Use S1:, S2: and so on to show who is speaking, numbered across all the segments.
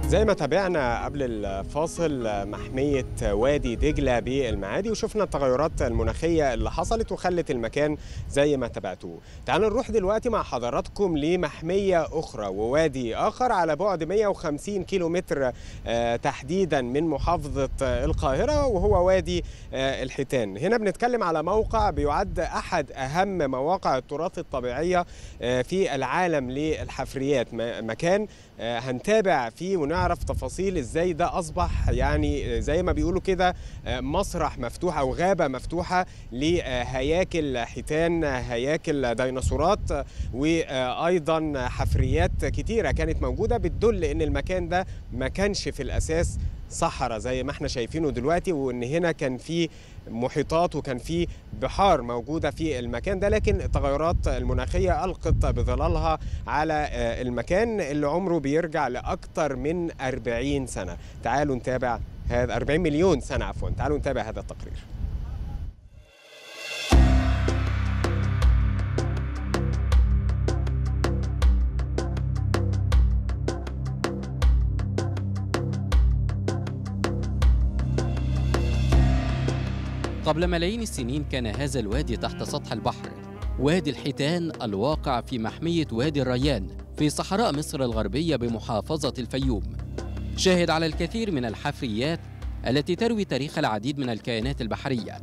S1: زي ما تابعنا قبل الفاصل محمية وادي دجلة بالمعادي وشفنا التغيرات المناخية اللي حصلت وخلت المكان زي ما تابعتوه تعالوا نروح دلوقتي مع حضراتكم لمحمية أخرى ووادي آخر على بعد 150 كيلو متر تحديدا من محافظة القاهرة وهو وادي الحيتان هنا بنتكلم على موقع بيعد أحد أهم مواقع التراث الطبيعية في العالم للحفريات مكان هنتابع فيه ونعرف تفاصيل ازاي ده اصبح يعني زي ما بيقولوا كده مسرح مفتوح او غابه مفتوحه لهياكل حيتان هياكل ديناصورات وايضا حفريات كتيره كانت موجوده بتدل ان المكان ده ما كانش في الاساس صحراء زي ما احنا شايفينه دلوقتي وان هنا كان في محيطات وكان في بحار موجودة في المكان ده لكن التغيرات المناخية ألقت بظلالها على المكان اللي عمره بيرجع لأكثر من 40 سنة تعالوا نتابع هذا 40 مليون سنة عفوا تعالوا نتابع هذا التقرير
S2: قبل ملايين السنين كان هذا الوادي تحت سطح البحر وادي الحيتان الواقع في محمية وادي الريان في صحراء مصر الغربية بمحافظة الفيوم شاهد على الكثير من الحفريات التي تروي تاريخ العديد من الكائنات البحرية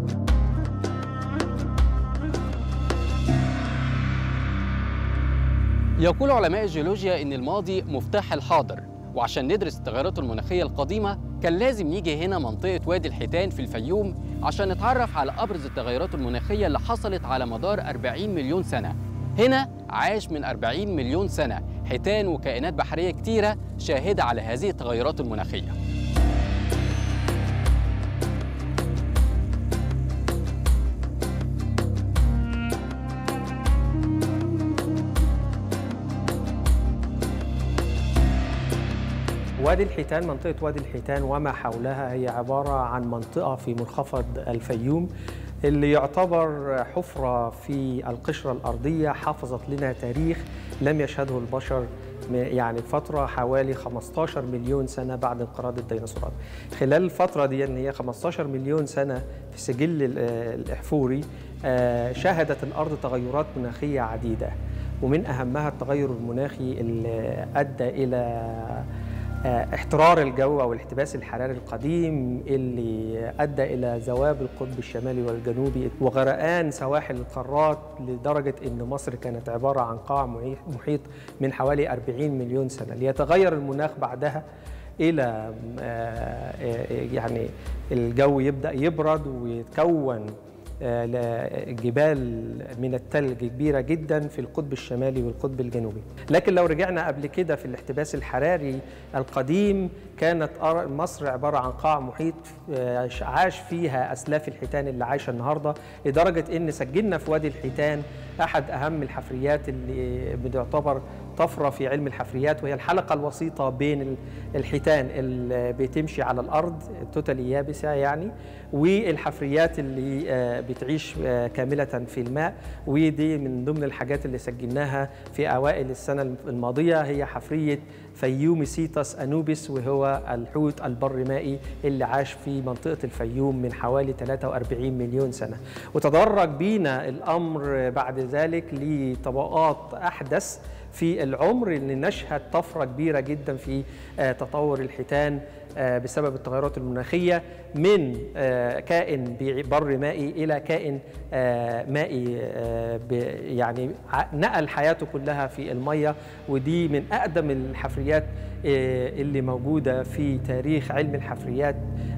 S2: يقول علماء الجيولوجيا إن الماضي مفتاح الحاضر وعشان ندرس التغيرات المناخية القديمة كان لازم نيجي هنا منطقة وادي الحيتان في الفيوم عشان نتعرف على أبرز التغيرات المناخية اللي حصلت على مدار 40 مليون سنة هنا عاش من 40 مليون سنة حيتان وكائنات بحرية كتيرة شاهدة على هذه التغيرات المناخية
S3: وادي الحيتان منطقة وادي الحيتان وما حولها هي عبارة عن منطقة في منخفض الفيوم اللي يعتبر حفرة في القشرة الأرضية حافظت لنا تاريخ لم يشهده البشر يعني فترة حوالي 15 مليون سنة بعد انقراض الديناصورات خلال الفترة دي ان هي 15 مليون سنة في سجل الإحفوري شهدت الأرض تغيرات مناخية عديدة ومن أهمها التغير المناخي اللي أدى إلى احترار الجو او الاحتباس الحراري القديم اللي ادى الى ذواب القطب الشمالي والجنوبي وغرقان سواحل القارات لدرجه ان مصر كانت عباره عن قاع محيط من حوالي 40 مليون سنه ليتغير المناخ بعدها الى يعني الجو يبدا يبرد ويتكون جبال من الثلج كبيره جدا في القطب الشمالي والقطب الجنوبي لكن لو رجعنا قبل كده في الاحتباس الحراري القديم كانت مصر عباره عن قاع محيط عاش فيها اسلاف الحيتان اللي عايشه النهارده لدرجه ان سجلنا في وادي الحيتان احد اهم الحفريات اللي بتعتبر طفره في علم الحفريات وهي الحلقه الوسيطه بين الحيتان اللي بتمشي على الارض توتالي يابسه يعني والحفريات اللي بتعيش كامله في الماء ودي من ضمن الحاجات اللي سجلناها في اوائل السنه الماضيه هي حفريه فيوميسيتاس انوبيس وهو الحوت البرمائي اللي عاش في منطقه الفيوم من حوالي 43 مليون سنه وتدرج بينا الامر بعد ذلك لطبقات احدث في العمر ان نشهد طفره كبيره جدا في تطور الحيتان بسبب التغيرات المناخيه من كائن بر مائي الى كائن مائي يعني نقل حياته كلها في الميه ودي من اقدم الحفريات اللي موجوده في تاريخ علم الحفريات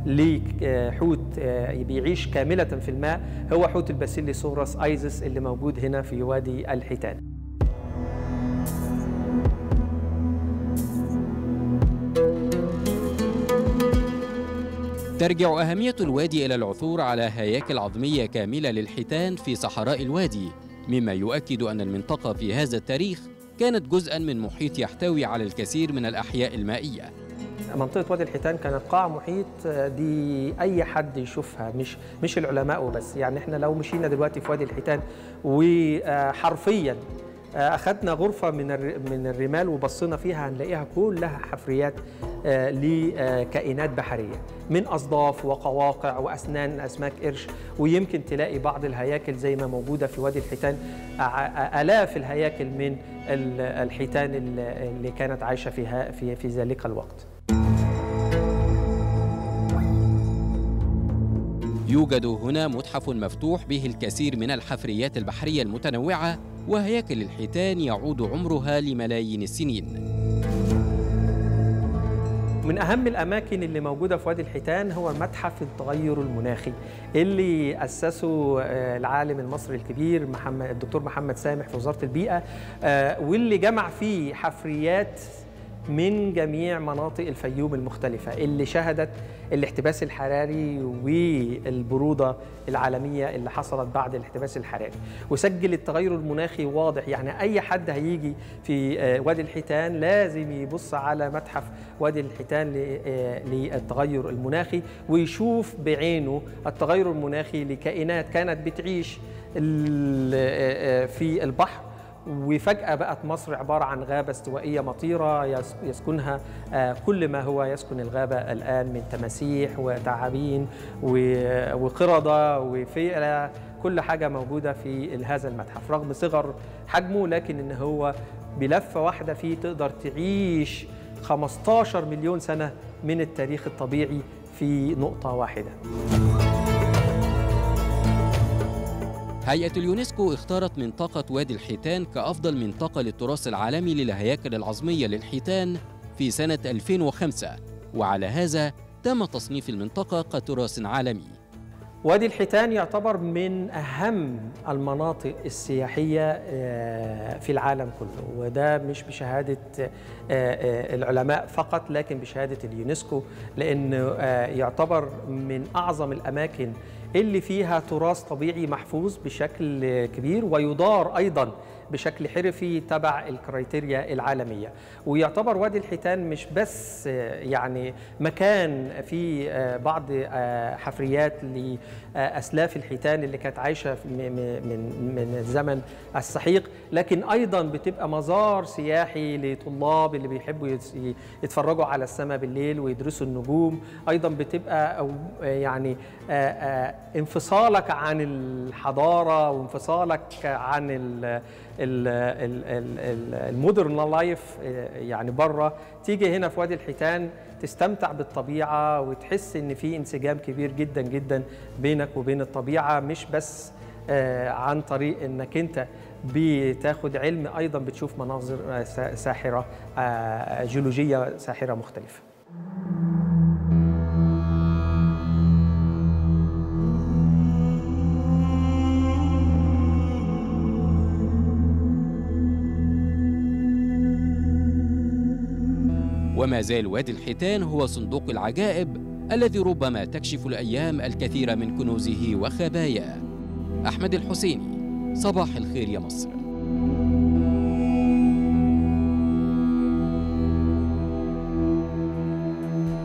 S3: لحوت بيعيش كامله في الماء هو حوت الباسيليسورس ايزس اللي موجود هنا في وادي الحيتان
S2: ترجع أهمية الوادي إلى العثور على هياكل عظمية كاملة للحيتان في صحراء الوادي مما يؤكد أن المنطقة في هذا التاريخ كانت جزءا من محيط يحتوي على الكثير من الأحياء المائية
S3: منطقة وادي الحيتان كانت قاع محيط دي أي حد يشوفها مش مش العلماء وبس يعني احنا لو مشينا دلوقتي في وادي الحيتان وحرفيا اخذنا غرفه من من الرمال وبصينا فيها هنلاقيها كلها حفريات لكائنات بحريه من اصداف وقواقع واسنان اسماك قرش ويمكن تلاقي بعض الهياكل زي ما موجوده في وادي الحيتان الاف الهياكل من الحيتان اللي كانت عايشه فيها في في ذلك الوقت.
S2: يوجد هنا متحف مفتوح به الكثير من الحفريات البحريه المتنوعه وهياكل الحيتان يعود عمرها لملايين السنين.
S3: من أهم الأماكن اللي موجودة في وادي الحيتان هو متحف التغير المناخي اللي أسسه العالم المصري الكبير محمد الدكتور محمد سامح في وزارة البيئة واللي جمع فيه حفريات من جميع مناطق الفيوم المختلفة اللي شهدت الاحتباس الحراري والبرودة العالمية اللي حصلت بعد الاحتباس الحراري وسجل التغير المناخي واضح يعني أي حد هيجي في وادي الحيتان لازم يبص على متحف وادي الحيتان للتغير المناخي ويشوف بعينه التغير المناخي لكائنات كانت بتعيش في البحر وفجأة بقت مصر عبارة عن غابة استوائية مطيرة يسكنها كل ما هو يسكن الغابة الآن من تماسيح وتعابين وقردة وفئرة كل حاجة موجودة في هذا المتحف رغم صغر حجمه لكن إن هو بلفة واحدة فيه تقدر تعيش 15 مليون سنة من التاريخ الطبيعي في نقطة واحدة
S2: هيئة اليونسكو اختارت منطقة وادي الحيتان كأفضل منطقة للتراث العالمي للهياكل العظمية للحيتان في سنة 2005 وعلى هذا تم تصنيف المنطقة كتراث عالمي
S3: وادي الحيتان يعتبر من أهم المناطق السياحية في العالم كله وده مش بشهادة العلماء فقط لكن بشهادة اليونسكو لأنه يعتبر من أعظم الأماكن اللي فيها تراث طبيعي محفوظ بشكل كبير ويدار أيضاً بشكل حرفي تبع الكريتيريا العالمية ويعتبر وادي الحيتان مش بس يعني مكان في بعض حفريات لأسلاف الحيتان اللي كانت عايشة من من الزمن السحيق لكن أيضا بتبقى مزار سياحي لطلاب اللي بيحبوا يتفرجوا على السماء بالليل ويدرسوا النجوم أيضا بتبقى أو يعني انفصالك عن الحضارة وانفصالك عن المودرن لايف يعني بره تيجي هنا في وادي الحيتان تستمتع بالطبيعه وتحس ان في انسجام كبير جدا جدا بينك وبين الطبيعه مش بس عن طريق انك انت بتاخد علم ايضا بتشوف مناظر ساحره جيولوجيه ساحره مختلفه
S2: وما زال وادي الحيتان هو صندوق العجائب الذي ربما تكشف الايام الكثير من كنوزه وخباياه احمد الحسيني صباح الخير يا مصر